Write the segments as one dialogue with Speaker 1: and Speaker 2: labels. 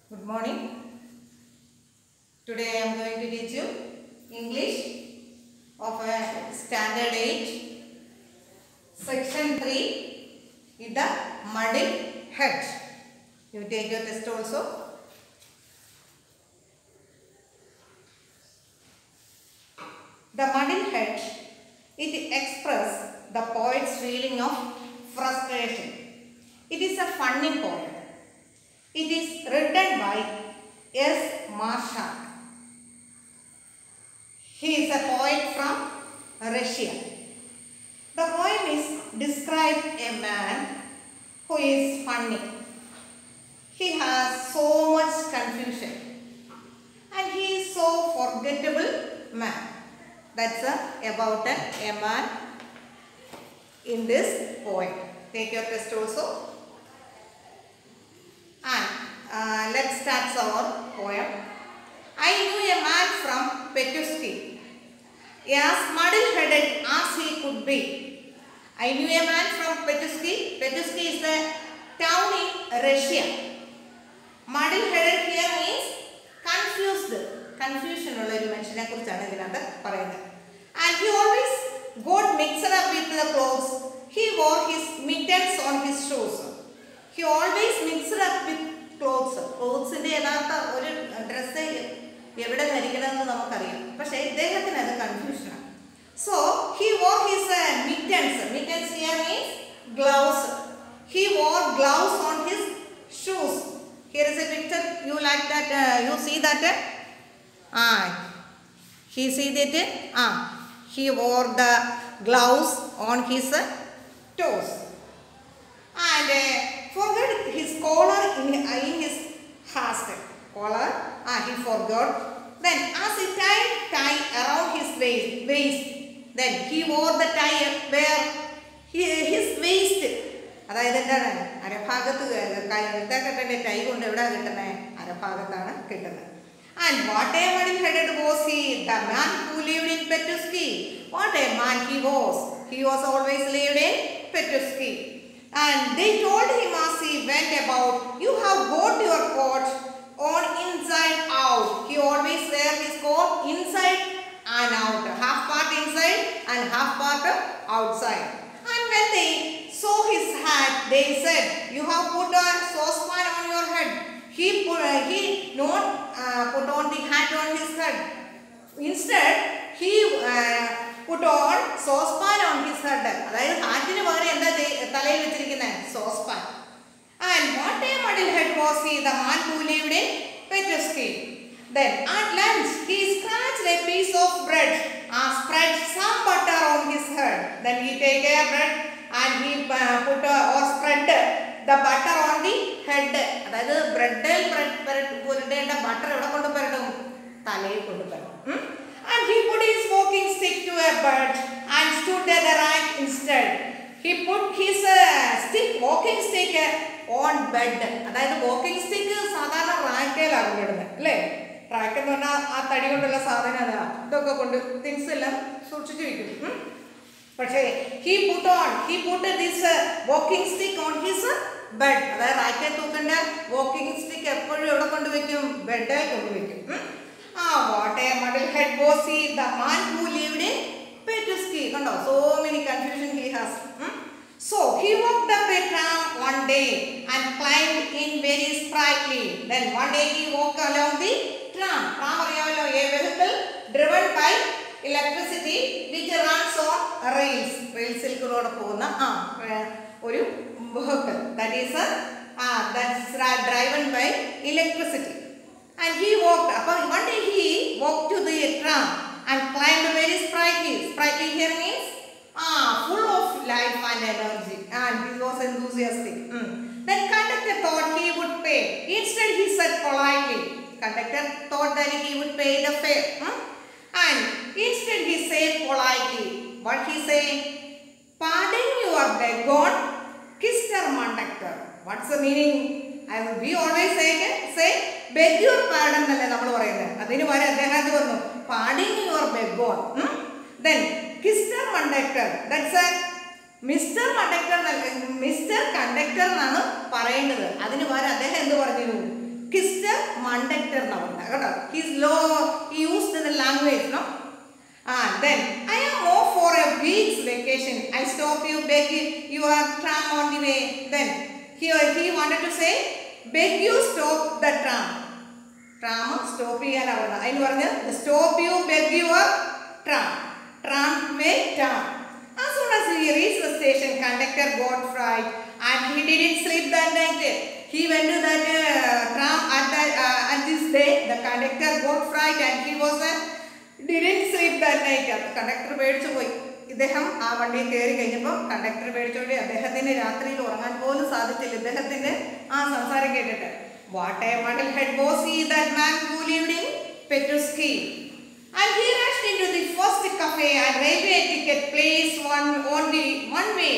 Speaker 1: Good morning. Today I am going to teach you English of a standard 8, section 3 is the muddle head. You take your test also. The muddle head, it expresses the poet's feeling of frustration. It is a funny poem. It is written by S. Marshak. He is a poet from Russia. The poem is describe a man who is funny. He has so much confusion and he is so forgettable man. That's a, about a, a man in this poem. Take your test also. And uh, let's start our poem. I knew a man from Petuski, as muddle-headed as he could be. I knew a man from Petuski. Petuski is a town in Russia. Muddle-headed here means confused. Confusion ഉള്ള ഒരു മനുഷ്യനെ കുറിച്ചാണ് ഇതിനകത്ത് പറയുന്നത് and he always got mixed up with the clothes he wore his mittens on his shoes he always mixed up with clothes ക്ലോത്ത്സിന്റെ യഥാർത്ഥ ഒരു dress എവിടെ ധരിക്കണമെന്ന് നമുക്കറിയാം പക്ഷേ ഇദ്ദേഹത്തിന് അത് കൺഫ്യൂഷനാണ് so he wore his mittens mittens here means gloves he wore gloves on his shoes here is a picture you like that you see that ആ he see that ah he wore the gloves on his uh, toes and uh, forgot his collar in, uh, in his hat collar ah he forgot then as he tied tie around his waist waist then he wore the tie where he, his waist അതായത് എന്താണ് അരഭാഗത്ത് ഇതാ കിട്ടേണ്ട tie കൊണ്ട് എവിടെ കിട്ടുന്നത് അരഭാഗത്താണ് കിട്ടുന്നത് And what a muddle headed was he, the man who lived in Petuski. What a man he was. He was always lived in Petuski. And they told him as he went about, You have got your coat on inside out. He always wear his coat inside and out. Half part inside and half part outside. And when they saw his hat, they said, You have put a saucepan on your head. He put, uh, he not uh, put on the hat on his head. Instead, he uh, put on saucepan on his head. അതായത് ഹാറ്റിന് പകരം എന്താ ദേ- തലയിൽ വെച്ചിരിക്കുന്നത് saucepan and what a muddle head was he the man who lived in Petesky Then at lunch he scratched a piece of bread and spread some butter on his head. Then he take a bread and he uh, put uh, or spread the butter on the head. അതായത് ബ്രെഡിൽ പുരട്ടേണ്ട butter എവിടെ കൊണ്ട് പുരട്ടും തലയിൽ കൊണ്ട് പുരട്ടും And he put his walking stick to a bird and stood at the rack instead. He put his uh, stick, walking stick uh, on bed. അതായത് walking stick സാധാരണ റാക്കേലാണ് ഇടുന്നത് അല്ലേ rack എന്ന് പറഞ്ഞാൽ ആ തടി കൊണ്ടുള്ള സാധനം അതാ ഇതൊക്കെ കൊണ്ട് തിങ്സ് എല്ലാം സൂക്ഷിച്ചു വെക്കും ഉം. പക്ഷേ he put on he put this walking stick on his bed അതായത് റാക്കിൽ തൂക്കേണ്ട വാക്കിംഗ് സ്റ്റിക്ക് എപ്പോഴും എവിടെ കൊണ്ടുവയ്ക്കും ബെഡിൽ കൊണ്ടുവയ്ക്കും ഉം. ആ what a muddle head was he the man who lived in Petusky കണ്ടോ so many confusion he has So he walked up a tram one day and climbed in very sprightly. Then one day he walked along the tram. Tram അറിയാമല്ലോ a vehicle driven by electricity which runs on rails. റെയിൽസിൽ കൂടെ പോകുന്ന ആ ഏർ, ഒരു vehicle that is a ആ that's ra- driven by electricity. And he walked. അപ്പോൾ one day he walked to the tram and climbed very sprightly. Sprightly here means ah full of life and energy. And he was enthusiastic. Mm. Then conductor thought he would pay. Instead he said politely. Conductor thought that he would pay the fare. Hmm? And instead he said politely. What he say? Pardon your begone, Mr. Conductor. What's the meaning? I will we always say say beg your pardon എന്നല്ലേ നമ്മൾ പറയുന്നത് അതിന് പകരം അദ്ദേഹം അത് പറഞ്ഞു padding your begone then kister conductor that's a mister conductor mister conductor എന്നാണ് പറയേണ്ടത് അതിന് പകരം അദ്ദേഹം എന്ത് പറഞ്ഞു കിസ്റ്റർ കേട്ടോ his low he use the language no Ah, then I am off for a week's vacation. I stop you, beg your tram on the way. Then here he wanted to say, beg you stop the tram. Tram stop ചെയ്യാനാണ് അതിന് പറഞ്ഞ് stop you beg your tram tram way tram As soon as he reached the station, conductor got fright and he didn't sleep that night. He went to that uh, tram at that uh, at this day. The conductor got fright and he was uh, didn't sleep that night. Conductor പേടിച്ചു പോയി ഇദ്ദേഹം ആ വണ്ടിയിൽ കയറി കഴിഞ്ഞപ്പോൾ conductor പേടിച്ചോണ്ടി അദ്ദേഹത്തിന് രാത്രിയിൽ ഉറങ്ങാൻ പോലും സാധിച്ചില്ല ഇദ്ദേഹത്തിന്റെ ആ സംസാരം കേട്ടിട്ട് what a muddle head was he that man who lived in Petoskey And he rushed into the first cafe and railway ticket place one only one way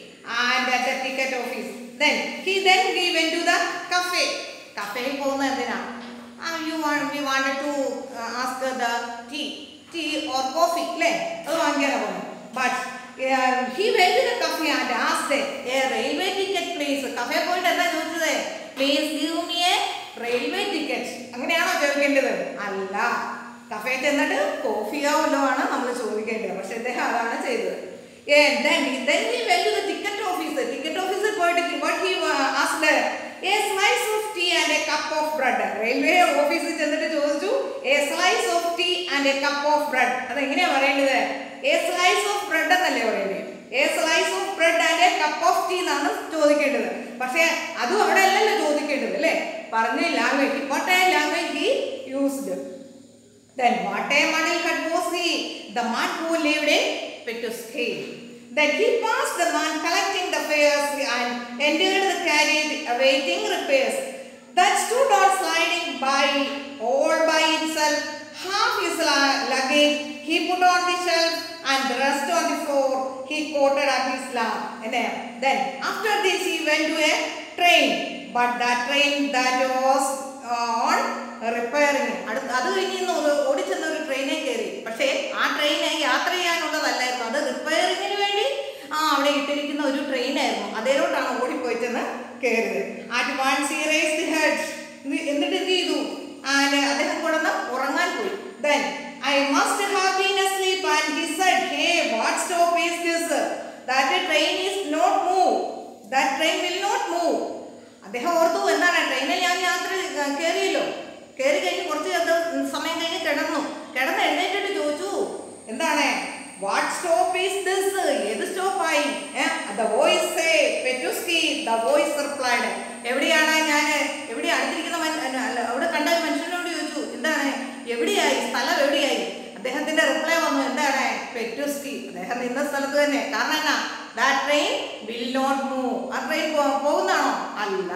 Speaker 1: and at the ticket office. Then he then he went to the cafe. Cafe പോകുന്ന എന്തിനാ Ah, you want we wanted to uh, ask the tea tea or coffee അല്ലേ അത് വാങ്ങിക്കാനാ പോകുന്നത് but uh, he went to the cafe and asked a railway ticket please cafe പോയിട്ട് എന്താ ചോദിച്ചത് please give me a railway ticket അങ്ങനെയാണോ ചോദിക്കേണ്ടത് അല്ല cafe ചെന്നിട്ട് കോഫിയോ വല്ലോ ആണ് നമ്മൾ ചോദിക്കേണ്ടത് പക്ഷെ ഇദ്ദേഹം അതാണ് ചെയ്തത് And then he then he went to the ticket officer. Ticket officer പോയിട്ട് what he uh, asked a slice of tea and a cup of bread. Railway ഓഫീസിൽ ചെന്നിട്ട് ചോദിച്ചു a slice of tea and a cup of bread. അത് എങ്ങനെയാ പറയേണ്ടത് a slice of bread എന്നല്ലേ പറയേണ്ടത് a slice of bread and a cup of tea എന്നാണ് ചോദിക്കേണ്ടത് പക്ഷേ അതും അവിടെ അല്ലല്ലോ ചോദിക്കേണ്ടത് അല്ലേ പറഞ്ഞ language what a language he used Then what a model had was he, the man who lived in Petuski. Then he passed the man collecting the fares and entered the carriage awaiting repairs. That stood on sliding by all by itself, half his la- luggage he put on the shelf and the rest on the floor he quoted at his lap. And then, then after this he went to a train, but that train that was uh, on repairing അടുത്ത് അത് കഴിഞ്ഞ് ഇന്ന് ഒരു ഓടിച്ചെന്ന ഒരു ട്രെയിനിൽ കയറി പക്ഷേ ആ ട്രെയിന് യാത്ര ചെയ്യാനുള്ളതല്ലായിരുന്നു അത് റിപ്പയറിങ്ങിന് വേണ്ടി ആ അവിടെ ഇട്ടിരിക്കുന്ന ഒരു ട്രെയിനായിരുന്നു അതേലോട്ടാണ് ഓടിപ്പോയി ചെന്ന് കയറിയത് at once he race the head എന്നിട്ട് എന്ത് ചെയ്തു ആൻഡ് അദ്ദേഹം കൊണ്ടുവന്ന് ഉറങ്ങാൻ പോയി then I must have been asleep and he said hey what stop is this that train is not move that train will not move അദ്ദേഹം ഓർത്തു എന്താണ് ട്രെയിനിൽ ഞാൻ യാത്ര ഏർ, കയറിയല്ലോ കയറി കഴിഞ്ഞ് കുറച്ച് അത് സമയം കഴിഞ്ഞ് കിടന്നു കിടന്ന് എഴുന്നേറ്റിട്ട് ചോദിച്ചു എന്താണ് വാട്ട് സ്റ്റോപ്പ് ഈസ് ദിസ് ഏത് സ്റ്റോപ്പായി the voice Petoskey the voice replied എവിടെയാണ് ഞാൻ എവിടെ അടുത്തിരിക്കുന്ന മൻ- അല്ല, അല്ല, അവിടെ കണ്ട ഒരു മനുഷ്യനോട് ചോദിച്ചു എന്താണ് എവിടെയായി സ്ഥലം എവിടെയായി അദ്ദേഹത്തിന്റെ റിപ്ലൈ വന്നു എന്താണ് പെറ്റുസ്കി അദ്ദേഹം നിന്ന സ്ഥലത്ത് തന്നെ കാരണം എന്നാ that train will not move ആ ട്രെയിൻ പോകുന്നതാണോ അല്ല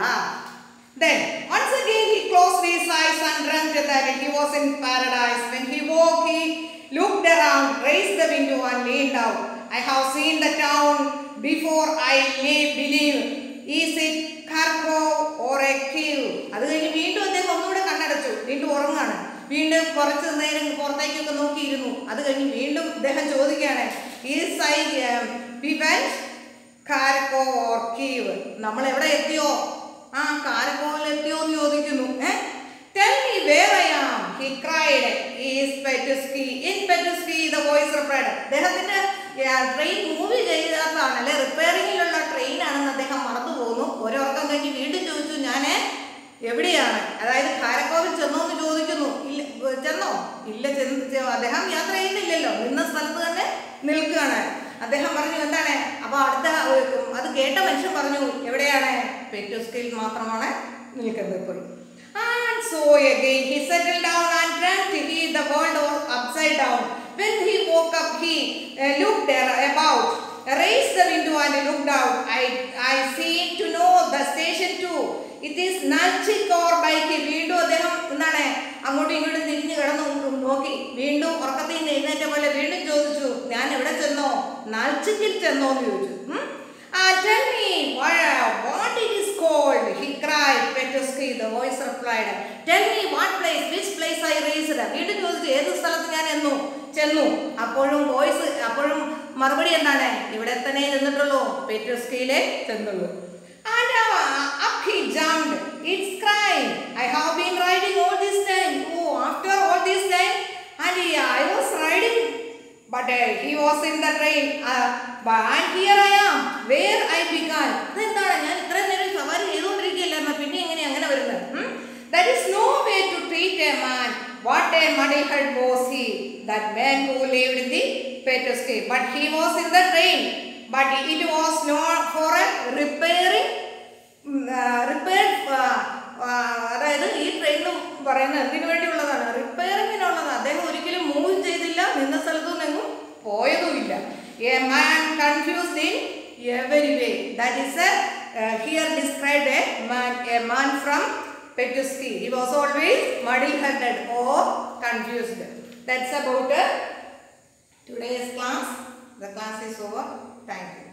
Speaker 1: Then once again he closed his eyes and dreamt that he was in paradise. When he woke, he looked around, raised the window and leaned out. I have seen the town before I may believe. Is it Kharkov or a Kiev? അത് കഴിഞ്ഞ് വീണ്ടും അദ്ദേഹം ഒന്നുകൂടെ കണ്ണടച്ചു വീണ്ടും ഉറങ്ങാണ് വീണ്ടും കുറച്ച് നേരം പുറത്തേക്കൊക്കെ നോക്കിയിരുന്നു അത് കഴിഞ്ഞ് വീണ്ടും ഇദ്ദേഹം ചോദിക്കുകയാണ് is I we went Krakow or Kiev നമ്മൾ എവിടെ എത്തിയോ ആ കാരക്കോയിൽ എത്തിയോ എന്ന് ചോദിക്കുന്നു eh tell me where I am he cried is Petoskey in Petoskey the voice repaired അദ്ദേഹത്തിന്റെ ട്രെയിൻ മൂവ് ചെയ്താത്താണ് അല്ലെ റിപ്പയറിംഗിലുള്ള ട്രെയിൻ ആണെന്ന് അദ്ദേഹം മറന്നു പോകുന്നു ഓരോർക്കം കഴിഞ്ഞ് വീണ്ടും ചോദിച്ചു ഞാൻ എവിടെയാണ് അതായത് കാരക്കോവിൽ ചെന്നോ എന്ന് ചോദിക്കുന്നു ഇല്ല ഏർ ചെന്നോ ഇല്ല ചെന്ന് ചെ- അദ്ദേഹം യാത്ര ചെയ്യുന്നില്ലല്ലോ നിന്ന സ്ഥലത്ത് തന്നെ നിൽക്കുകയാണ് അദ്ദേഹം പറഞ്ഞു എന്താണ് അപ്പൊ അടുത്ത ഏർ, അത് കേട്ട മനുഷ്യൻ പറഞ്ഞു എവിടെയാണ് പെറ്റുസ്കിൽ മാത്രമാണ് നിൽക്കുന്നത് ഇപ്പോൾ And so again he settled down and dreamt he the world was upside down. When he woke up, he uh, looked ar- about, raised the window and looked out. I I seem to know the station too. It is Nalchik or Bike. വീണ്ടും അദ്ദേഹം എന്താണ് അങ്ങോട്ടും ഇങ്ങോട്ടും തിരിഞ്ഞു കിടന്നു നോക്കി വീണ്ടും ഉറക്കത്തിൽ നിന്ന് എഴുന്നേറ്റ പോലെ വീണ്ടും ചോദിച്ചു ഞാൻ എവിടെ ചെന്നോ നാൽച്ചിക്കിൽ ചെന്നോ എന്ന് ചോദിച്ചു ഉം? Ah, tell me what, what it is called, he cried. Petuski, the voice replied. Tell me what place, which place I raised. വീണ്ടും ചോദിച്ചു ഏത് സ്ഥലത്ത് ഞാൻ എന്നു ചെന്നു അപ്പോഴും വോയിസ് അപ്പോഴും മറുപടി എന്താണ് ഇവിടെ തന്നെ ചെന്നിട്ടുള്ളൂ പെറ്റുസ്കിയിലെ ചെന്നുള്ളൂ And uh, up he jumped. It's crying. I have been riding all this time. Oh, was in the train. Uh, but and here I am, where I began. അതെന്താണ് ഞാൻ ഇത്രയും നേരം സവാരി ചെയ്തുകൊണ്ടിരിക്കുകയല്ലായിരുന്നു പിന്നെ എങ്ങനെ അങ്ങനെ വരുന്നത് that is no way to treat a man what a money head was he that man who lived in the Petoskey but he was in the train but it was no for a repairing repair അതായത് ഈ train പറയുന്നത് എന്തിനു വേണ്ടിയുള്ളതാണ് റിപ്പയറിങ്ങിനുള്ളതാണ് അദ്ദേഹം ഒരിക്കലും move ചെയ്തില്ല നിന്ന സ്ഥലത്തു നിന്നും പോയതുമില്ല a man confused in every way that is a here described a man a man from Petoskey he was always muddle headed or confused that's about today's class the class is over thank U